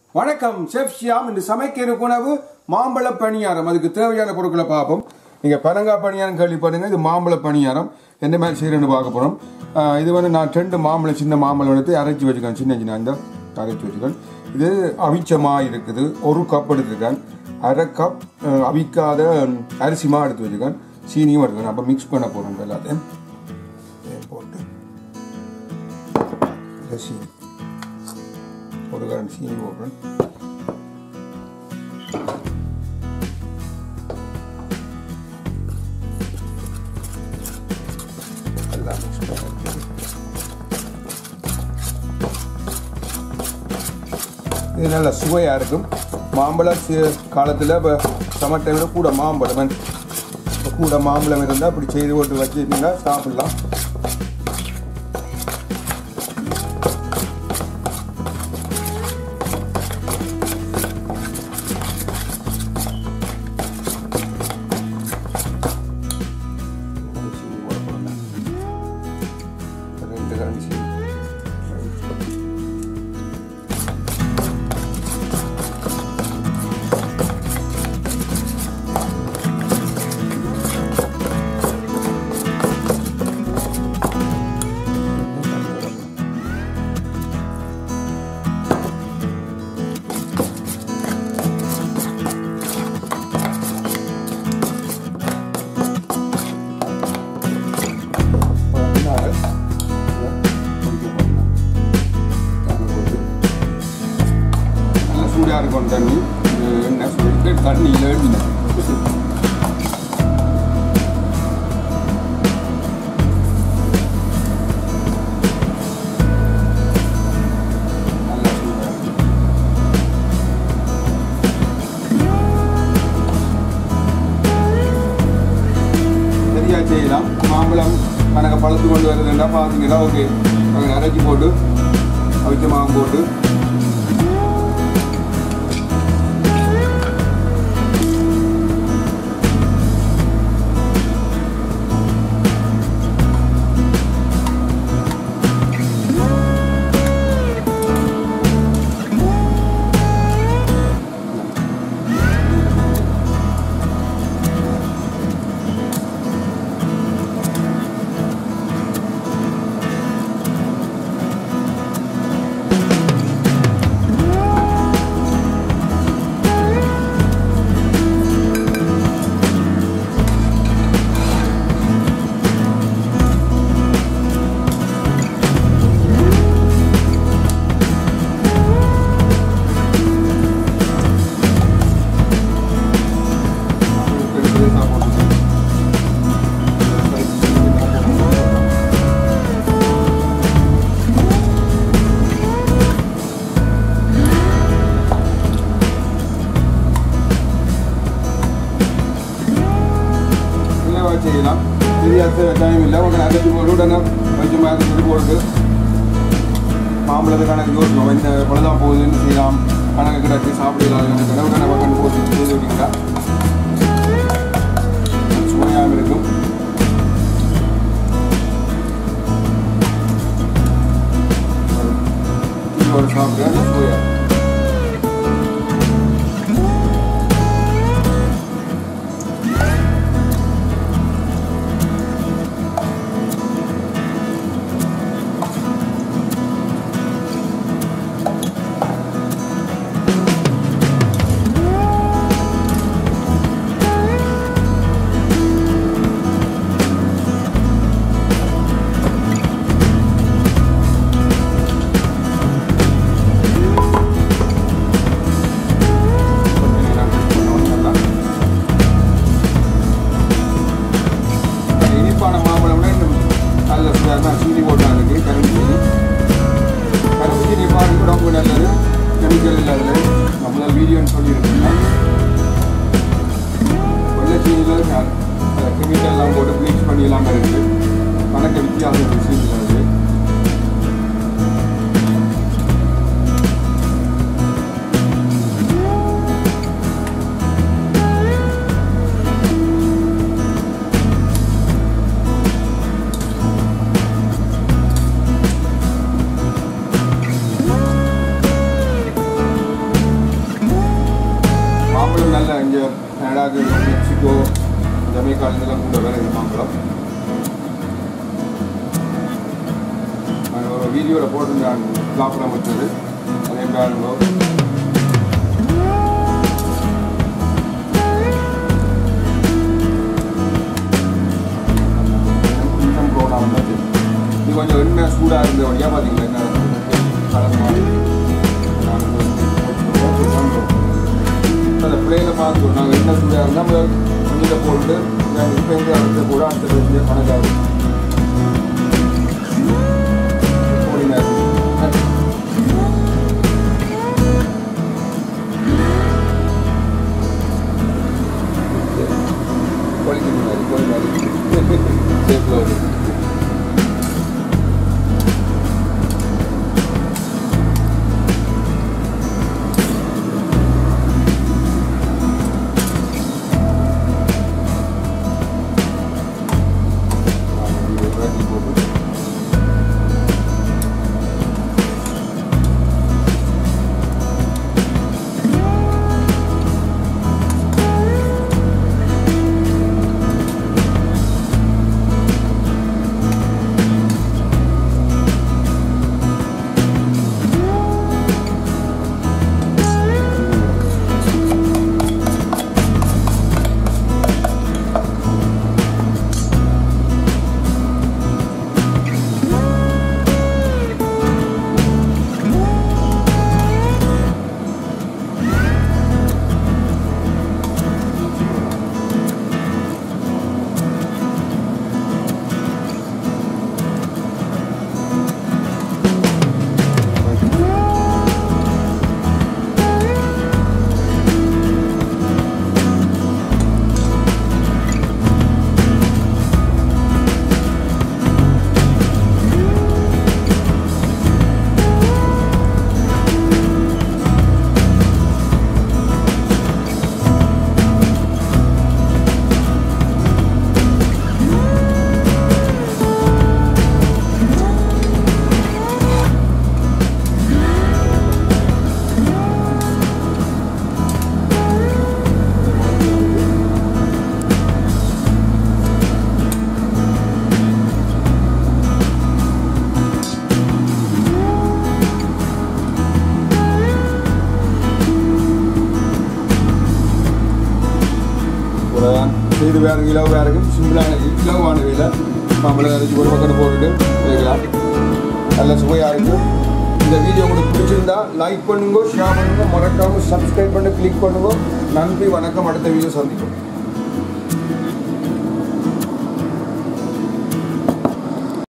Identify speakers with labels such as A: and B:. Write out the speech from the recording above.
A: வணக்கம் செஃப் ஷியாம் இந்த சமைக்கிற உணவு மாம்பழ பணியாரம் அதுக்கு தேவையான பொருட்களை பார்ப்போம் நீங்க பனங்காய் பணியாரம் கேள்விப்படுங்க இது மாம்பழ பணியாரம் எந்த மாதிரி செய்யறேன்னு பார்க்க போறோம் ஆஹ் இது வந்து நான் ரெண்டு மாம்பழம் சின்ன மாம்பழம் எடுத்து அரைச்சி வச்சுக்கேன் சின்ன சின்ன இந்த அரைச்சி வச்சுக்கேன் இது அவிச்சமா இருக்குது ஒரு கப் எடுத்துருக்கேன் அரை கப் ஆஹ், அவிக்காத அரிசி மா எடுத்து வச்சுக்கேன் சீனியும் எடுத்துக்கேன் அப்போ மிக்ஸ் பண்ண போகிறோம் எல்லாத்தையும் இதை போட்டு இதை சீனி ஒரு கரண்ட் சீனி போடுறேன் எல்லாம் mix பண்ணிட்டு. இது நல்ல சுவையாக இருக்கும் மாம்பழம் காலத்தில் இப்போ சம்மர் டைமில் கூட மாம்பழம் இப்ப கூட மாம்பழம் இருந்தால் அப்படி செய்து போட்டு வச்சுருந்தீங்கன்னா சாப்பிடலாம் ரெண்டு கரண்டி சீனி நல்லா சூடாக இருக்கும் தண்ணி இது எண்ணெய் சொல்லிட்டு தண்ணியில் எழுதினேன் நல்லா சூடாக இருக்கு சரியா செய்யலாம் மாம்பழம் கணக்க பழுத்து கொண்டு வருதுன்னா பார்த்தீங்கன்னா ஓகே அதை அரைச்சி போட்டு அவிச்ச மாவு போட்டு பெருசா போட்டு இல்லைவா செய்யலாம் தெரியாத டைம் இல்லை உடனே அரைச்சி போட்டு உடனே கொஞ்சம் மேலே போட்டு மாம்பழத்தை கணக்கு யோசிக்கும் இந்த பழதான் போகுதுன்னு செய்யலாம் கணக்கு கிடச்சி சாப்பிடலாம் எனக்கு உடனே கண்டு போட்டு செய்து விட்டீங்களா சுவையாக இருக்கும் ஒரு சாப்பிட்டு சுவையாக இனிப்பான மாம்பழம் இன்னும் நல்ல சுவையாக சீனி போட்டாங்க இருக்கு கரும்பு சீனி கரும்பு சீனி பாருங்க ரொம்ப நல்லது கெமிக்கல் இல்லாதது நான் முதல் வீடியோன்னு சொல்லியிருக்கேன் வெள்ளை சீனியில் கெமிக்கல்லாம் போட்டு ப்ளீச் பண்ணி இல்லாமல் இருக்குது கணக்க வித்தியாசம் சீனியில் இருக்குது மாம்பழம் நல்ல இங்கே கனடாக்கு மெக்சிகோ ஜமைக்கால் இதெல்லாம் கூட வேலை இந்த மாம்பழம் நான் ஒரு வீடியோவில் போட்டிருந்தேன் லாக்டவுன் வச்சது அதே பாருங்க கொஞ்சம் ப்ரோனா வந்தது இது கொஞ்சம் எண்ணெய் சூடாக இருந்த வழியாக பார்த்தீங்களா என்ன கலர் மாதிரி நான் வந்து அந்த பிள்ளைகளை பார்த்துக்கோ நாங்கள் என்ன சூடாக இருந்தால் கொஞ்சம் போட்டு இப்போ இருந்து அடுத்த கூட அடுத்த பேருந்து கணக்காகும் கோழி நேரம் கோழிக்கு முன்னாடி கோழி மாதிரி சேஃபில் வருது இவ்வளோதான் செய்து வேறு இலவாக இருக்கும் சிம்பிளான இலவான வேலை மாம்பழம் அரைச்சி ஒரு பக்கம் போட்டுட்டு வைக்கலாம் நல்ல சுவையாக இருக்கும் இந்த வீடியோ உங்களுக்கு பிடிச்சிருந்தா லைக் பண்ணுங்க ஷேர் பண்ணுங்க மறக்காம சப்ஸ்கிரைப் பண்ணி கிளிக் பண்ணுங்க நன்றி வணக்கம் அடுத்த வீடியோ சந்திப்போம்